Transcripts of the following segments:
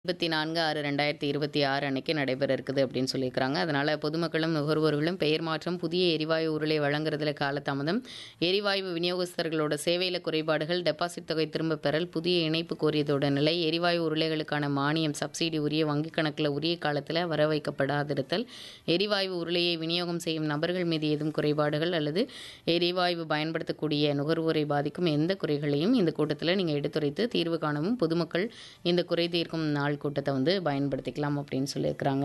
24 6 2026 அன்னைக்கு நடைபெற இருக்குது அப்படின்னு சொல்லியிருக்கிறாங்க. அதனால பொதுமக்களும், நுகர்வோர்களும் பெயர் மாற்றம், புதிய எரிவாயு உருளை வழங்குறதுல காலதாமதம், எரிவாயு விநியோகஸ்தர்களோட சேவையில குறைபாடுகள், டெபாசிட் தொகை திரும்பப் பெறல், புதிய இணைப்பு கோரியதோட நிலை, எரிவாயு உருளைகளுக்கான மானியம், சப்சிடி உரிய வங்கிக் கணக்குல உரிய காலத்துல வர வைக்கப்படாதிருத்தல், எரிவாயு உருளையை விநியோகம் செய்யும் நபர்கள் மீது ஏதும் குறைபாடுகள் அல்லது எரிவாயு பயன்படுத்தக்கூடிய நுகர்வோரை பாதிக்கும் எந்த குறைகளையும் இந்த கூட்டத்துல நீங்க எடுத்துரைத்து தீர்வு காணவும் பொதுமக்கள் இந்த குறை தீர்க்கும் நாள் கூட்டத்தை வந்து பயன்படுத்திக்கலாம் அப்படின்னு சொல்லியிருக்கிறாங்க.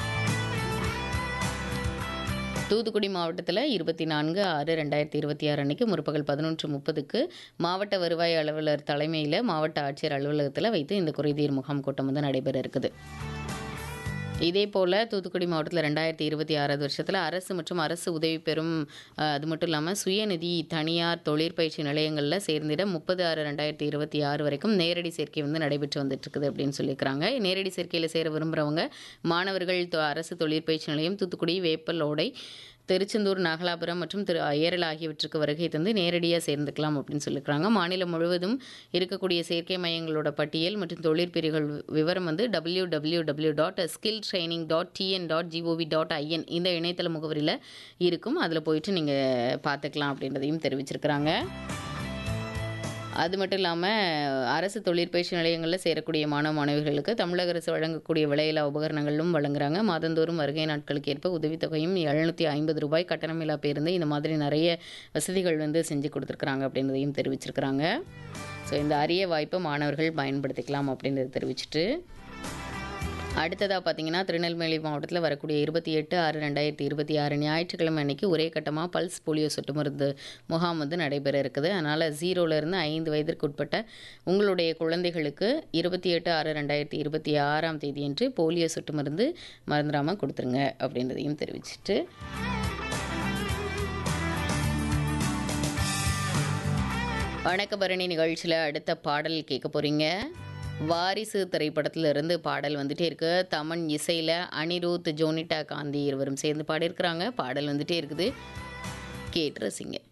தூத்துக்குடி மாவட்டத்தில் இருபத்தி நான்கு ஆறு ரெண்டாயிரத்தி இருபத்தி ஆறு அன்னைக்கு முற்பகல் பதினொன்று முப்பதுக்கு மாவட்ட வருவாய் அலுவலர் தலைமையில் மாவட்ட ஆட்சியர் அலுவலகத்தில் வைத்து இந்த குறைதீர் முகாம் கூட்டம் வந்து நடைபெற இருக்குது இதே போல் தூத்துக்குடி மாவட்டத்தில் ரெண்டாயிரத்தி இருபத்தி ஆறாவது வருஷத்தில் அரசு மற்றும் அரசு உதவி பெறும் அஹ், அது மட்டும் இல்லாமல் சுயநிதி தனியார் தொழிற்பயிற்சி நிலையங்களில் சேர்ந்திட முப்பது ஆறு ரெண்டாயிரத்தி இருபத்தி ஆறு வரைக்கும் நேரடி சேர்க்கை வந்து நடைபெற்று வந்துட்டு இருக்குது அப்படின்னு சொல்லியிருக்கிறாங்க நேரடி சேர்க்கையில் சேர விரும்புகிறவங்க மாணவர்கள் தொ- அரசு தொழிற்பயிற்சி நிலையம் தூத்துக்குடி வேப்பலோடை திருச்செந்தூர் நாகலாபுரம் மற்றும் திரு ஏரல் ஆகியவற்றுக்கு வருகை தந்து நேரடியாக சேர்ந்துக்கலாம் அப்படின்னு சொல்லியிருக்கிறாங்க மாநிலம் முழுவதும் இருக்கக்கூடிய சேர்க்கை மையங்களோட பட்டியல் மற்றும் தொழிற்பிரிவுகள் விவரம் வந்து W W W dot skill training dot TN dot G O V dot I N இந்த இணையதள முகவரியில் இருக்கும் அதில் போயிட்டு நீங்கள் பார்த்துக்கலாம் அப்படின்றதையும் தெரிவிச்சிருக்கிறாங்க அது மட்டும் இல்லாமல் அரசு தொழிற்பயிற்சி நிலையங்களில் சேரக்கூடிய மாணவ மாணவிகளுக்கு தமிழக அரசு வழங்கக்கூடிய விலையில்லா உபகரணங்களும் வழங்குறாங்க மாதந்தோறும் வருகை நாட்களுக்கு ஏற்ப உதவித்தொகையும் எழுநூற்றி ஐம்பது ரூபாய் கட்டணமில்லா பேருந்து இந்த மாதிரி நிறைய வசதிகள் வந்து செஞ்சு கொடுத்துருக்குறாங்க அப்படின்றதையும் தெரிவிச்சிருக்கிறாங்க ஸோ இந்த அரிய வாய்ப்பை மாணவர்கள் பயன்படுத்திக்கலாம் அப்படின்றத தெரிவிச்சிட்டு அடுத்ததாக பார்த்தீங்கன்னா திருநெல்வேலி மாவட்டத்தில் வரக்கூடிய இருபத்தி எட்டு ஆறு ரெண்டாயிரத்தி இருபத்தி ஆறு ஞாயிற்றுக்கிழமை அன்னைக்கு ஒரே கட்டமாக பல்ஸ் போலியோ சொட்டு மருந்து முகாம் வந்து நடைபெற இருக்குது அதனால் ஜீரோலேருந்து ஐந்து வயதிற்கு உட்பட்ட உங்களுடைய குழந்தைகளுக்கு இருபத்தி எட்டு ஆறு ரெண்டாயிரத்தி இருபத்தி ஆறாம் தேதியன்று போலியோ சொட்டு மருந்து மறந்துடாமல் கொடுத்துருங்க அப்படின்றதையும் தெரிவிச்சிட்டு வணக்கபரணி நிகழ்ச்சியில் அடுத்த பாடல் கேட்க போகிறீங்க வாரிசு திரைப்படத்துல இருந்து பாடல் வந்துட்டே இருக்கு தமன் இசையில் அனிருத் ஜோனிட்டா காந்தி இருவரும் சேர்ந்து பாடியிருக்கிறாங்க பாடல் வந்துட்டே இருக்குது கேட்டு ரசிங்க